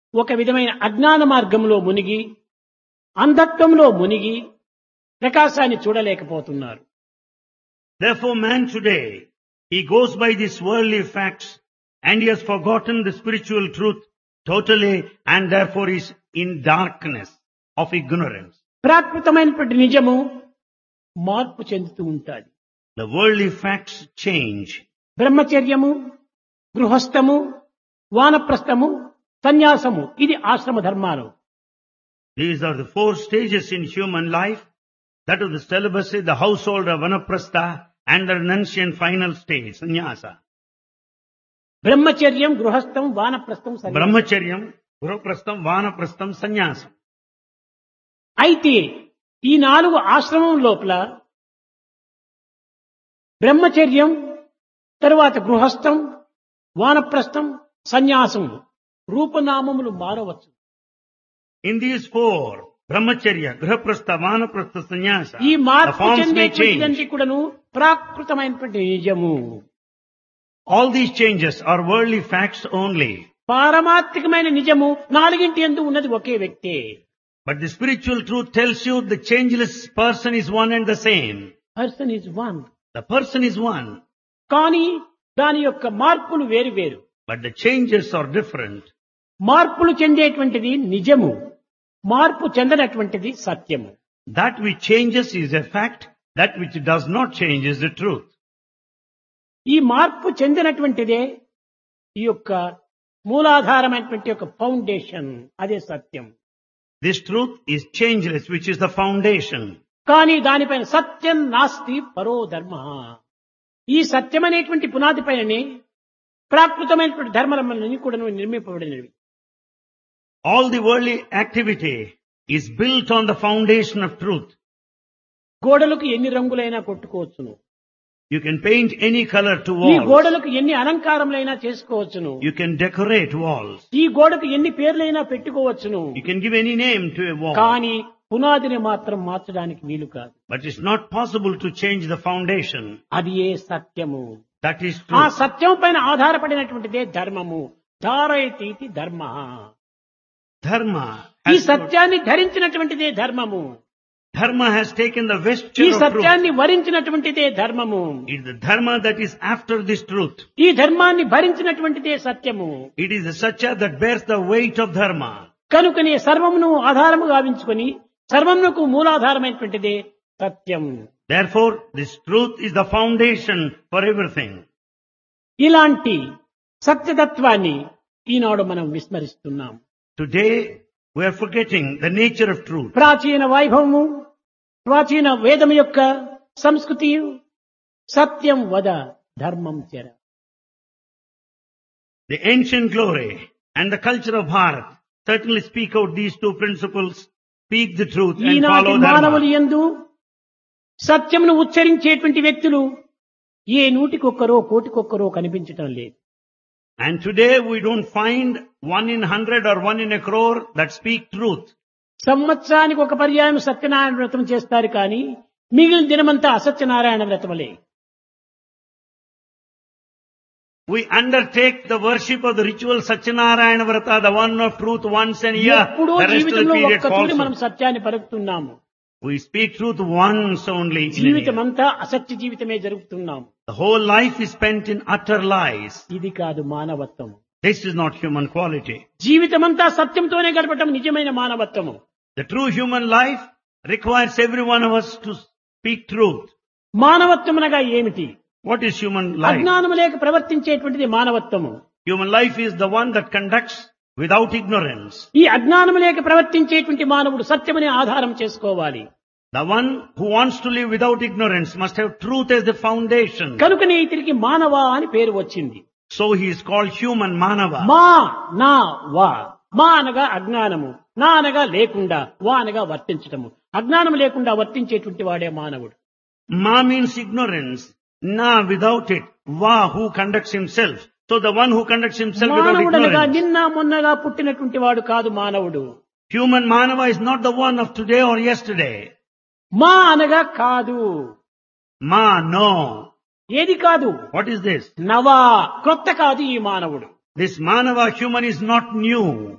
ఒక విధమైన అజ్ఞాన మార్గంలో మునిగి అంధత్వంలో మునిగి ప్రకాశాన్ని చూడలేకపోతున్నారు Therefore man today, he goes by these worldly facts and he has forgotten the spiritual truth totally and therefore is in darkness of ignorance. ప్రాకృతమైనటువంటి నిజము మార్పు చెందుతూ ఉంటుంది The worldly facts change. బ్రహ్మచర్యము గృహస్థము వానప్రస్థము సన్యాసము ఇది ఆశ్రమ ధర్మాలు These are the four stages in human life. That is the celibacy, the household of vanaprastha and the renunciation final stage, sannyasa. బ్రహ్మచర్యం గృహస్థం వానప్రస్థం సన్యాసం. Brahmacharyam, Guruprastham, Vanaprastham, Sannyasam. అయితే ఈ నాలుగు ఆశ్రమం లోపల బ్రహ్మచర్యం తరువాత గృహస్థం వానప్రస్థం సన్యాసం రూపనామములు మారవచ్చు In these four, Brahmacharya, Grihaprastha, Vanaprastha, Sannyasa, ఈ the మార్పు forms may change. చెందేటువంటిదంటే కూడాను ప్రాకృతమైనటువంటి నిజము All these changes are worldly facts only. పారమాత్రికమైన నిజము నాలుగింటి ఎందు ఉన్నది ఒకే వ్యక్తే But the spiritual truth tells you the changeless person is one and the same. Person is one The person is one, కానీ దాని యొక్క మార్పులు వేరు వేరు but the changes are different. మార్పులు చెందేటువంటిది నిజము మార్పు చెందనటువంటిది సత్యము That which changes is a fact, that which does not change is the truth. ఈ మార్పు చెందినటువంటిదే ఈ యొక్క మూలాధారమైనటువంటి యొక్క ఫౌండేషన్ అదే సత్యం This truth is changeless, which is the foundation. కానీ దానిపైన సత్యం నాస్తి పరో ధర్మ ఈ సత్యం అనేటువంటి పునాది పైననే ప్రాకృతమైనటువంటి ధర్మలన్నీ కూడా నిర్మింపబడినవి All the worldly activity is built on the foundation of truth. గోడలకు ఎన్ని రంగులైనా కొట్టుకోవచ్చును You can paint any color to ఈ walls. గోడలకు ఎన్ని అలంకారములైనా చేసుకోవచ్చును You can decorate walls. ఈ గోడకు ఎన్ని పేర్లైనా పెట్టుకోవచ్చును You can give any name to a wall. కానీ పునాదిని మాత్రం మార్చడానికి వీలు కాదు But it's not possible to change the foundation. అది ఏ సత్యము That is ఆ truth. సత్యం పైన ఆధారపడినటువంటిదే ధర్మము ధారయతీతి ధర్మ Dharma ఈ has, సత్యాన్ని ధరించినటువంటిదే ధర్మము dharma has taken the ఈ vesture of truth. సత్యాన్ని వరించినటువంటిదే ధర్మము It is the dharma that is after this truth. ఈ ధర్మాన్ని భరించినటువంటిదే సత్యము It is the satya that bears the weight of dharma. కనుకనే సర్వమును ఆధారము గావించుకొని సర్వమునకు మూలాధారమైనటువంటిదే సత్యం Therefore, this truth is the foundation for everything. ఇలాంటి సత్యతత్వాన్ని ఈనాడు మనం విస్మరిస్తున్నాం Today, we are forgetting the nature of truth. ప్రాచీన వైభవము ప్రాచీన వేదం యొక్క సంస్కృతి సత్యం వద ధర్మం చెర The ancient glory and the culture of Bharat certainly speak out these two principles, speak the truth and ఈనాటి follow మానవులు dharma. ఎందు సత్యమును ఉచ్చరించేటువంటి వ్యక్తులు ఏ నూటికొక్కరో కోటికొక్కరో కనిపించటం లేదు And today we don't find one in hundred or one in a crore that speak truth. సంవత్సరానికి ఒక పర్యాయం సత్యనారాయణ వ్రతం చేస్తారు కానీ మిగిలిన దినమంతా అసత్యనారాయణ వ్రతములే We undertake the worship of the ritual Satchinarayana Vrata, the one of truth once a year. ఎప్పుడో The rest of the జీవితంలో period ఒక్కతూరి మనం falsehood. సత్యాన్ని పలుకుతున్నాము We speak truth once only in a జీవితం year. అంతా అసత్య జీవితమే జరుగుతున్నాం The whole life is spent in utter lies. ఇది కాదు మానవత్వం This is not human quality. జీవితమంతా సత్యంతోనే గడపటం నిజమైన మానవత్వము The true human life requires every one of us to speak truth. మానవత్వమనగా ఏమిటి What is human life? అజ్ఞానము లేక ప్రవర్తించేటువంటిది మానవత్వము Human life is the one that conducts without ignorance. ఈ అజ్ఞానము లేక ప్రవర్తించేటువంటి మానవుడు సత్యమనే ఆధారం చేసుకోవాలి The one who wants to live without ignorance must have truth as the foundation. కనుకనే ఇతనికి మానవ అని పేరు వచ్చింది So he is called human manava. మా నా వా మా అనగా అజ్ఞానము నా అనగా లేకుండా వా అనగా వర్తించటము అజ్ఞానం లేకుండా వర్తించేటువంటి వాడే మానవుడు Ma means ignorance. Na without it. Va who conducts himself. So the one who conducts himself without మానవుడు అనగా ignorance. నిన్న మొన్నగా పుట్టినటువంటి వాడు కాదు మానవుడు Human manava is not the one of today or yesterday. మా అనగా కాదు Ma, no. ఏది కాదు What is this? నవా క్రొత్త కాదు ఈ మానవుడు This manava human is not new.